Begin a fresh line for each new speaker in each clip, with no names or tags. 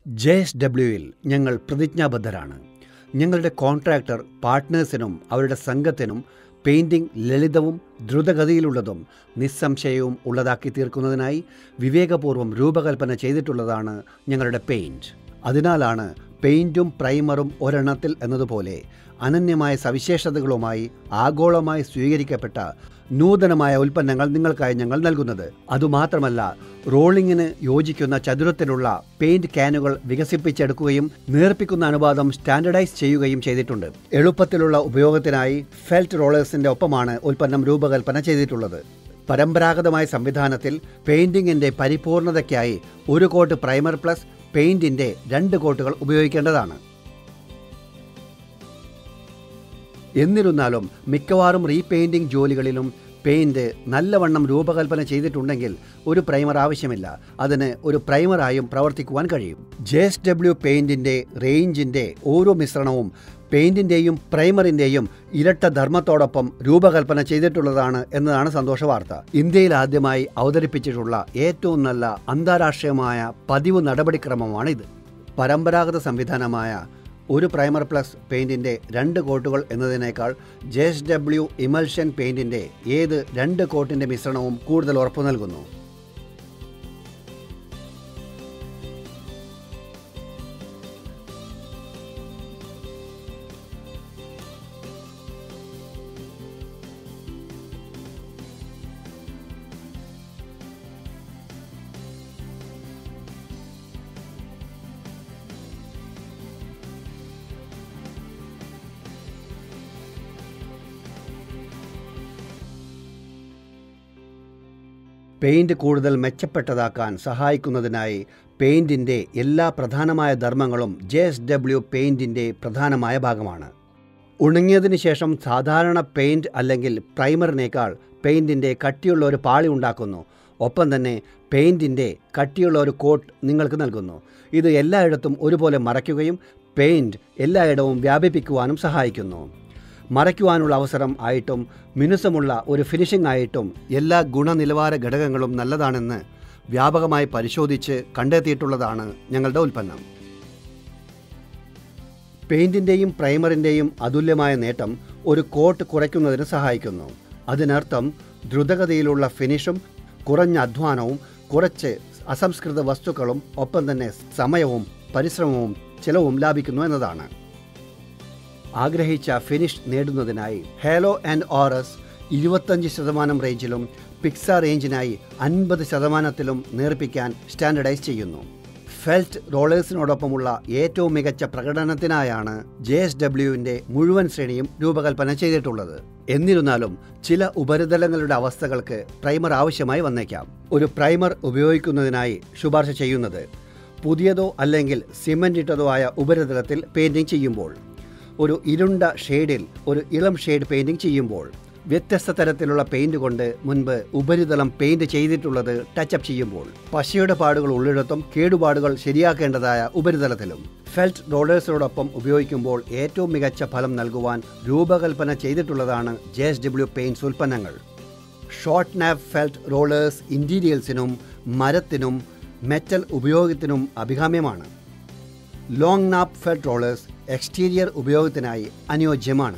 J S ഡബ്ല്യുവിൽ ഞങ്ങൾ പ്രതിജ്ഞാബദ്ധരാണ് ഞങ്ങളുടെ contractor പാർട്ട്നേഴ്സിനും അവരുടെ സംഘത്തിനും പെയിൻറിംഗ് ലളിതവും ദ്രുതഗതിയിലുള്ളതും നിസ്സംശയവും ഉള്ളതാക്കി തീർക്കുന്നതിനായി വിവേകപൂർവ്വം രൂപകൽപ്പന ചെയ്തിട്ടുള്ളതാണ് ഞങ്ങളുടെ പെയിൻറ് അതിനാലാണ് പെയിൻറ്റും പ്രൈമറും ഒരെണ്ണത്തിൽ എന്നതുപോലെ അനന്യമായ സവിശേഷതകളുമായി ആഗോളമായി സ്വീകരിക്കപ്പെട്ട നൂതനമായ ഉൽപ്പന്നങ്ങൾ നിങ്ങൾക്കായി ഞങ്ങൾ നൽകുന്നത് അതുമാത്രമല്ല റോളിങ്ങിന് യോജിക്കുന്ന ചതുരത്തിലുള്ള പെയിന്റ് ക്യാനുകൾ വികസിപ്പിച്ചെടുക്കുകയും നേർപ്പിക്കുന്ന അനുപാതം സ്റ്റാൻഡർഡൈസ് ചെയ്യുകയും ചെയ്തിട്ടുണ്ട് എളുപ്പത്തിലുള്ള ഉപയോഗത്തിനായി ഫെൽറ്റ് റോളേഴ്സിന്റെ ഒപ്പമാണ് ഉൽപ്പന്നം രൂപകൽപ്പന ചെയ്തിട്ടുള്ളത് പരമ്പരാഗതമായ സംവിധാനത്തിൽ പെയിന്റിങ്ങിന്റെ പരിപൂർണതയ്ക്കായി ഒരു കോട്ട് പ്രൈമർ പ്ലസ് പെയിന്റിന്റെ രണ്ട് കോട്ടുകൾ ഉപയോഗിക്കേണ്ടതാണ് എന്നിരുന്നാലും മിക്കവാറും റീപെയിന്റിംഗ് ജോലികളിലും പെയിന്റ് നല്ലവണ്ണം രൂപകൽപ്പന ചെയ്തിട്ടുണ്ടെങ്കിൽ ഒരു പ്രൈമർ ആവശ്യമില്ല അതിന് ഒരു പ്രൈമറായും പ്രവർത്തിക്കുവാൻ കഴിയും ജെ എസ് ഡബ്ല്യു പെയിന്റിന്റെ റേഞ്ചിന്റെ ഓരോ മിശ്രണവും പെയിന്റിന്റെയും പ്രൈമറിന്റെയും ഇരട്ട ധർമ്മത്തോടൊപ്പം രൂപകൽപ്പന ചെയ്തിട്ടുള്ളതാണ് എന്നതാണ് സന്തോഷ വാർത്ത ഇന്ത്യയിൽ ആദ്യമായി അവതരിപ്പിച്ചിട്ടുള്ള ഏറ്റവും നല്ല അന്താരാഷ്ട്രീയമായ പതിവ് നടപടിക്രമമാണിത് പരമ്പരാഗത സംവിധാനമായ ഒരു പ്രൈമർ പ്ലസ് പെയിന്റിന്റെ രണ്ട് കോട്ടുകൾ എന്നതിനേക്കാൾ ജെ എസ് ഡബ്ല്യു ഇമൽഷൻ പെയിന്റിന്റെ ഏത് രണ്ട് കോട്ടിന്റെ മിശ്രണവും കൂടുതൽ ഉറപ്പു നൽകുന്നു പെയിന്റ് കൂടുതൽ മെച്ചപ്പെട്ടതാക്കാൻ സഹായിക്കുന്നതിനായി പെയിന്റിന്റെ എല്ലാ പ്രധാനമായ ധർമ്മങ്ങളും ജെ എസ് ഡബ്ല്യു പെയിന്റിന്റെ പ്രധാനമായ ഭാഗമാണ് ഉണങ്ങിയതിനു ശേഷം സാധാരണ പെയിന്റ് അല്ലെങ്കിൽ പ്രൈമറിനേക്കാൾ പെയിന്റിന്റെ കട്ടിയുള്ള ഒരു പാളി ഉണ്ടാക്കുന്നു ഒപ്പം തന്നെ പെയിന്റിന്റെ കട്ടിയുള്ള ഒരു കോട്ട് നിങ്ങൾക്ക് നൽകുന്നു ഇത് എല്ലായിടത്തും ഒരുപോലെ മറയ്ക്കുകയും പെയിന്റ് എല്ലായിടവും വ്യാപിപ്പിക്കുവാനും സഹായിക്കുന്നു മറയ്ക്കുവാനുള്ള അവസരം ആയിട്ടും മിനുസമുള്ള ഒരു ഫിനിഷിംഗ് ആയിട്ടും എല്ലാ ഗുണനിലവാര ഘടകങ്ങളും നല്ലതാണെന്ന് വ്യാപകമായി പരിശോധിച്ച് കണ്ടെത്തിയിട്ടുള്ളതാണ് ഞങ്ങളുടെ ഉൽപ്പന്നം പെയിന്റിൻ്റെയും പ്രൈമറിൻ്റെയും അതുല്യമായ നേട്ടം ഒരു കോട്ട് കുറയ്ക്കുന്നതിന് സഹായിക്കുന്നു അതിനർത്ഥം ദ്രുതഗതിയിലുള്ള ഫിനിഷും കുറഞ്ഞ അധ്വാനവും കുറച്ച് അസംസ്കൃത വസ്തുക്കളും ഒപ്പം തന്നെ സമയവും പരിശ്രമവും ചിലവും ലാഭിക്കുന്നു എന്നതാണ് ആഗ്രഹിച്ച ഫിനിഷ് നേടുന്നതിനായി ഹേലോ ആൻഡ് ഓറസ് ഇരുപത്തഞ്ച് ശതമാനം റേഞ്ചിലും പിക്സ റേഞ്ചിനായി അൻപത് ശതമാനത്തിലും നേർപ്പിക്കാൻ സ്റ്റാൻഡർഡൈസ് ചെയ്യുന്നു ഫെൽറ്റ് റോളേഴ്സിനോടൊപ്പമുള്ള ഏറ്റവും മികച്ച പ്രകടനത്തിനായാണ് ജെ എസ് ഡബ്ല്യുവിൻ്റെ മുഴുവൻ ശ്രേണിയും രൂപകൽപ്പന ചെയ്തിട്ടുള്ളത് എന്നിരുന്നാലും ചില ഉപരിതലങ്ങളുടെ അവസ്ഥകൾക്ക് പ്രൈമർ ആവശ്യമായി വന്നേക്കാം ഒരു പ്രൈമർ ഉപയോഗിക്കുന്നതിനായി ശുപാർശ ചെയ്യുന്നത് പുതിയതോ അല്ലെങ്കിൽ സിമൻ്റ് ഇട്ടതോ ആയ ഉപരിതലത്തിൽ പെയിൻറ്റിംഗ് ചെയ്യുമ്പോൾ ഒരു ഇരുണ്ട ഷെയ്ഡിൽ ഒരു ഇളം ഷെയ്ഡ് പെയിൻറ്റിംഗ് ചെയ്യുമ്പോൾ വ്യത്യസ്ത തരത്തിലുള്ള പെയിന്റ് കൊണ്ട് മുൻപ് ഉപരിതലം പെയിന്റ് ചെയ്തിട്ടുള്ളത് ടച്ചപ്പ് ചെയ്യുമ്പോൾ പശയുടെ പാടുകൾ ഉള്ളിടത്തും കേടുപാടുകൾ ശരിയാക്കേണ്ടതായ ഉപരിതലത്തിലും ഫെൽറ്റ് റോളേഴ്സിനോടൊപ്പം ഉപയോഗിക്കുമ്പോൾ ഏറ്റവും മികച്ച ഫലം നൽകുവാൻ രൂപകൽപ്പന ചെയ്തിട്ടുള്ളതാണ് ജെ എസ് ഡബ്ല്യു പെയിൻറ്റ്സ് ഉൽപ്പന്നങ്ങൾ ഷോർട്ട് നാപ്പ് ഫെൽറ്റ് റോളേഴ്സ് ഇൻറ്റീരിയൽസിനും മരത്തിനും മെറ്റൽ ഉപയോഗത്തിനും അഭികാമ്യമാണ് long nap felt rollers exterior ഉപയോഗത്തിനായി അനുയോജ്യമാണ്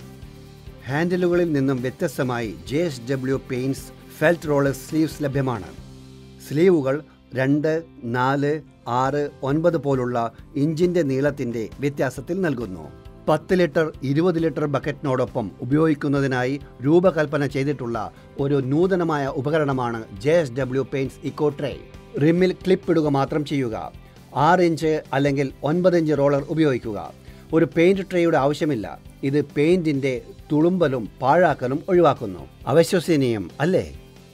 ഹാൻഡിലുകളിൽ നിന്നും വ്യത്യസ്തമായി J S W paints felt rollers sleeves ലഭ്യമാണ് സ്ലീവുകൾ രണ്ട് നാല് ആറ് ഒൻപത് പോലുള്ള ഇഞ്ചിൻ്റെ നീളത്തിൻ്റെ വ്യത്യാസത്തിൽ നൽകുന്നു പത്ത് ലിറ്റർ ഇരുപത് ലിറ്റർ ബക്കറ്റിനോടൊപ്പം ഉപയോഗിക്കുന്നതിനായി രൂപകൽപ്പന ചെയ്തിട്ടുള്ള ഒരു നൂതനമായ ഉപകരണമാണ് J S W paints eco tray റിമ്മിൽ ക്ലിപ്പ് ഇടുക മാത്രം ചെയ്യുക ആറ് ഇഞ്ച് അല്ലെങ്കിൽ ഒൻപത് ഇഞ്ച് റോളർ ഉപയോഗിക്കുക ഒരു പെയിന്റ് ട്രേയുടെ ആവശ്യമില്ല ഇത് പെയിന്റിന്റെ തുളുമ്പലും പാഴാക്കലും ഒഴിവാക്കുന്നു അവിശ്വസനീയം അല്ലേ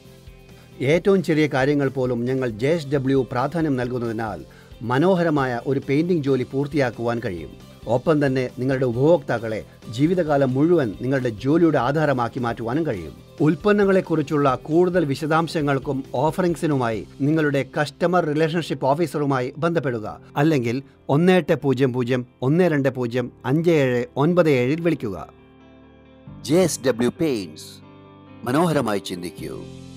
ഏറ്റവും ചെറിയ കാര്യങ്ങൾ പോലും ഞങ്ങൾ ജെ എസ് ഡബ്ല്യു പ്രാധാന്യം നൽകുന്നതിനാൽ മനോഹരമായ ഒരു പെയിന്റിംഗ് ജോലി പൂർത്തിയാക്കുവാൻ കഴിയും ഒപ്പം തന്നെ നിങ്ങളുടെ ഉപഭോക്താക്കളെ ജീവിതകാലം മുഴുവൻ നിങ്ങളുടെ ജോലിയുടെ ആധാരമാക്കി മാറ്റുവാനും കഴിയും ഉൽപ്പന്നങ്ങളെക്കുറിച്ചുള്ള കൂടുതൽ വിശദാംശങ്ങൾക്കും ഓഫറിംഗ്സിനുമായി നിങ്ങളുടെ കസ്റ്റമർ റിലേഷൻഷിപ്പ് ഓഫീസറുമായി ബന്ധപ്പെടുക അല്ലെങ്കിൽ ഒന്ന് എട്ട് പൂജ്യം പൂജ്യം ഒന്ന് രണ്ട് പൂജ്യം അഞ്ച് ഏഴ് ഒൻപത് ഏഴിൽ വിളിക്കുക ജെ എസ് ഡബ്ല്യു പെയിൻസ് മനോഹരമായി ചിന്തിക്കൂ